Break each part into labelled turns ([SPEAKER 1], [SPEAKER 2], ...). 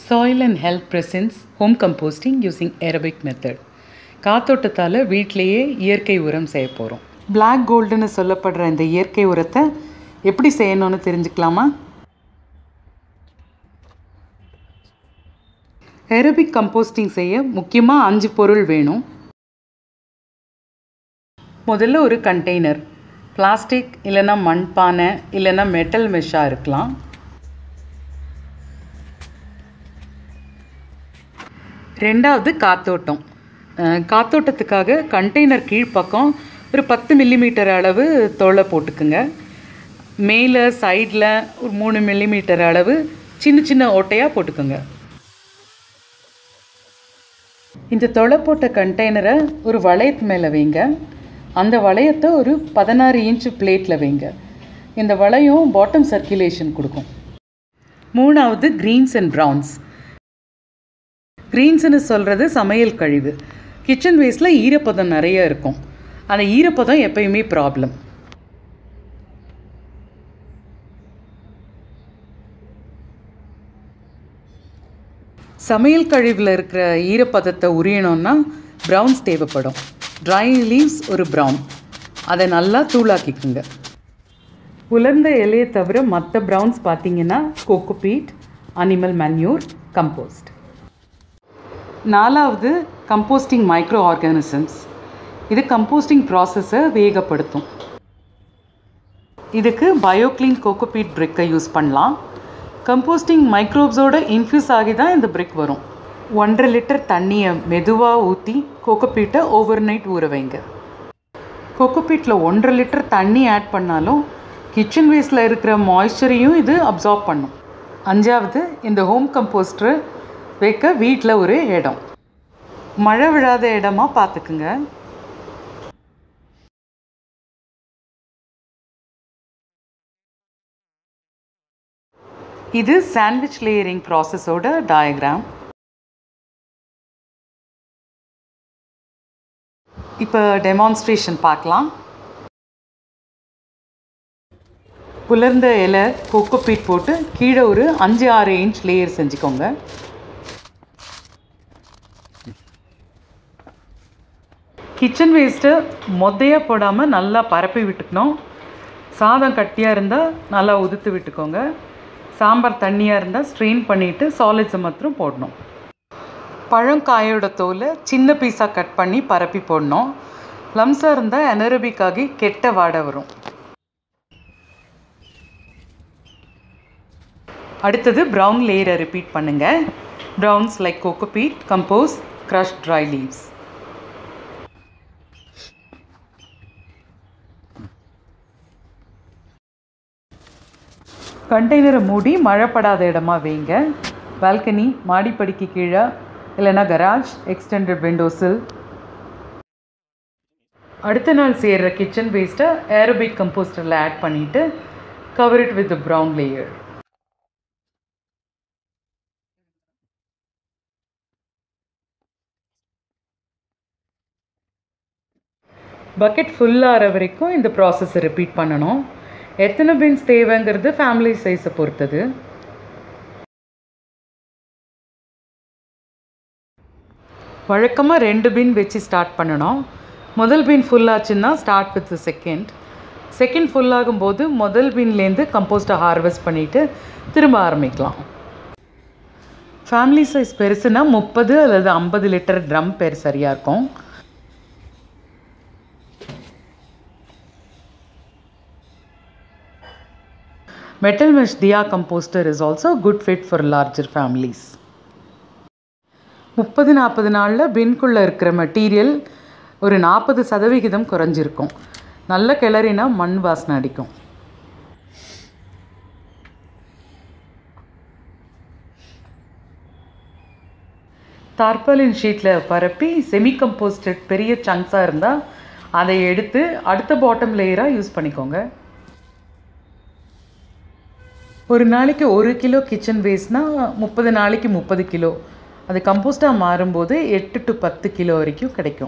[SPEAKER 1] Soil and Health presents home composting using aerobic method. காத்தோட்டத்தால் வீட்டிலேயே இயற்கை உரம் செய்ய போகிறோம் Black கோல்டுன்னு சொல்லப்படுற இந்த இயற்கை உரத்தை எப்படி செய்யணும்னு தெரிஞ்சுக்கலாமா ஏரோபிக் கம்போஸ்டிங் செய்ய முக்கியமாக அஞ்சு பொருள் வேணும் முதல்ல ஒரு கண்டெய்னர் பிளாஸ்டிக் இல்லைன்னா மண்பானை இல்லைன்னா மெட்டல் மெஷ்ஷாக இருக்கலாம் ரெண்டாவது காத்தோட்டம் அஹ், காத்தோட்டத்துக்காக கண்டெய்னர் கீழ்ப்பக்கம் ஒரு பத்து மில்லிமீட்டர் அளவு தொலை போட்டுக்குங்க மேலே சைடில் ஒரு மூணு மில்லிமீட்டர் அளவு சின்ன சின்ன ஓட்டையாக போட்டுக்கோங்க இந்த தொலை போட்ட கண்டெய்னரை ஒரு வளையத்து மேலே வைங்க அந்த வளையத்தை ஒரு பதினாறு இன்ச்சு பிளேட்டில் வைங்க இந்த வளையம் பாட்டம் சர்க்குலேஷன் கொடுக்கும் மூணாவது க்ரீன்ஸ் அண்ட் ப்ரௌன்ஸ் க்ரீன்ஸ்னு சொல்கிறது சமையல் கழிவு கிச்சன் வேஸ்ட்டில் ஈரப்பதம் நிறைய இருக்கும் அந்த ஈரப்பதம் எப்பயுமே ப்ராப்ளம் சமையல் கழிவில் இருக்கிற ஈரப்பதத்தை உரியணும்னா ப்ரௌன்ஸ் தேவைப்படும் ட்ரை லீவ்ஸ் ஒரு ப்ரௌன் அதை நல்லா தூளாக்கிக்குங்க உலர்ந்த இலையை தவிர மற்ற ப்ரௌன்ஸ் பார்த்தீங்கன்னா கோகோபீட் அனிமல் மன்யூர் கம்போஸ்ட் நாலாவது கம்போஸ்டிங் மைக்ரோ ஆர்கானிசம்ஸ் இது கம்போஸ்டிங் ப்ராசஸை வேகப்படுத்தும் இதுக்கு பயோக்ளீன் கோகோபீட் பிரிக்கை யூஸ் பண்ணலாம் கம்போஸ்டிங் மைக்ரோப்ஸோட இன்ஃப்யூஸ் ஆகி தான் இந்த பிரிக் வரும் ஒன்றரை லிட்டர் தண்ணியை மெதுவாக ஊற்றி கோகோபீட்டை ஓவர் நைட் ஊற வைங்க கோகோபீட்டில் ஒன்றரை லிட்டர் தண்ணி ஆட் பண்ணாலும் கிச்சன் வேஸ்ட்டில் இருக்கிற மாய்ஸ்சரையும் இது அப்சார்ப் பண்ணும் அஞ்சாவது இந்த ஹோம் கம்போஸ்டர் வைக்க வீட்டில் ஒரு இடம் மழை விழாத இடமா பார்த்துக்குங்க இது சாண்ட்விச் லேயரிங் ப்ராசஸோட டயக்ராம் இப்போ டெமான்ஸ்ட்ரேஷன் பார்க்கலாம் புலர்ந்த இலை கொக்கோபீட் போட்டு கீழே ஒரு அஞ்சு ஆறு இன்ச் லேயர் செஞ்சுக்கோங்க கிச்சன் வேஸ்ட்டை மொத்தையாக போடாமல் நல்லா பரப்பி விட்டுக்கணும் சாதம் கட்டியாக இருந்தால் நல்லா உதுத்து விட்டுக்கோங்க சாம்பார் தண்ணியாக இருந்தால் ஸ்ட்ரெயின் பண்ணிவிட்டு சாலிட்ஸை மாத்திரம் போடணும் பழங்காயோட தோலை சின்ன பீஸாக கட் பண்ணி பரப்பி போடணும் லம்ஸாக இருந்தால் எனரபிக் ஆகி கெட்ட வாடை வரும் அடுத்தது ப்ரௌன் லேயரை ரிப்பீட் பண்ணுங்கள் browns like cocopeat compost crush dry leaves கண்டெய்னரை மூடி மழைப்படாத இடமா வைங்க பால்கனி மாடிப்படிக்கு கீழே இல்லைன்னா கராஜ் எக்ஸ்டெண்டட் விண்டோஸில் அடுத்த நாள் சேர்கிற கிச்சன் வேஸ்ட்டை ஏரோபிக் கம்போஸ்டரில் ஆட் பண்ணிவிட்டு cover it with brown layer bucket ஃபுல்லாகிற வரைக்கும் இந்த ப்ராசஸை ரிப்பீட் பண்ணணும் எத்தனை பின்ஸ் தேவைங்கிறது ஃபேமிலி சைஸை பொறுத்தது வழக்கமாக ரெண்டு பின் வச்சு ஸ்டார்ட் பண்ணணும் முதல் பின் ஃபுல் ஆச்சுன்னா start with second second full ஆகும்போது முதல் பின்லேருந்து கம்போஸ்ட்டை ஹார்வெஸ்ட் பண்ணிவிட்டு திரும்ப ஆரம்பிக்கலாம் ஃபேமிலி சைஸ் பெருசுனா முப்பது அல்லது ஐம்பது லிட்டர் ட்ரம் பேர் சரியாக இருக்கும் Metal mesh Dia composter is also a good fit for larger families. முப்பது நாற்பது நாளில் பின்குள்ளே இருக்கிற மெட்டீரியல் ஒரு நாற்பது சதவிகிதம் குறைஞ்சிருக்கும் நல்ல கிளறினா மண் வாசனை அடிக்கும் தார்பாலின் ஷீட்டில் பரப்பி செமி கம்போஸ்டட் பெரிய சங்க்ஸாக இருந்தால் அதை எடுத்து அடுத்த பாட்டம் லேயராக யூஸ் பண்ணிக்கோங்க ஒரு நாளைக்கு ஒரு கிலோ கிச்சன் வேஸ்ட்னால் முப்பது நாளைக்கு முப்பது கிலோ அது கம்போஸ்டாக மாறும்போது எட்டு டு பத்து கிலோ வரைக்கும் கிடைக்கும்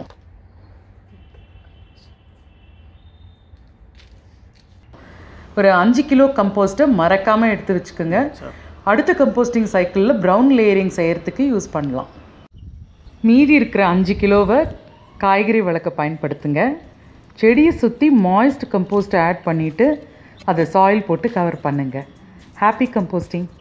[SPEAKER 1] ஒரு அஞ்சு கிலோ கம்போஸ்ட்டை மறக்காமல் எடுத்து வச்சுக்கோங்க அடுத்த கம்போஸ்டிங் சைக்கிளில் ப்ரௌன் லேயரிங் செய்கிறதுக்கு யூஸ் பண்ணலாம் மீதி இருக்கிற அஞ்சு கிலோவை காய்கறி வளர்க்க பயன்படுத்துங்க செடியை சுற்றி மாய்ஸ்ட் கம்போஸ்ட் ஆட் பண்ணிவிட்டு அதை சாயில் போட்டு கவர் பண்ணுங்கள் ஹாப்பி கம்போஸ்டிங்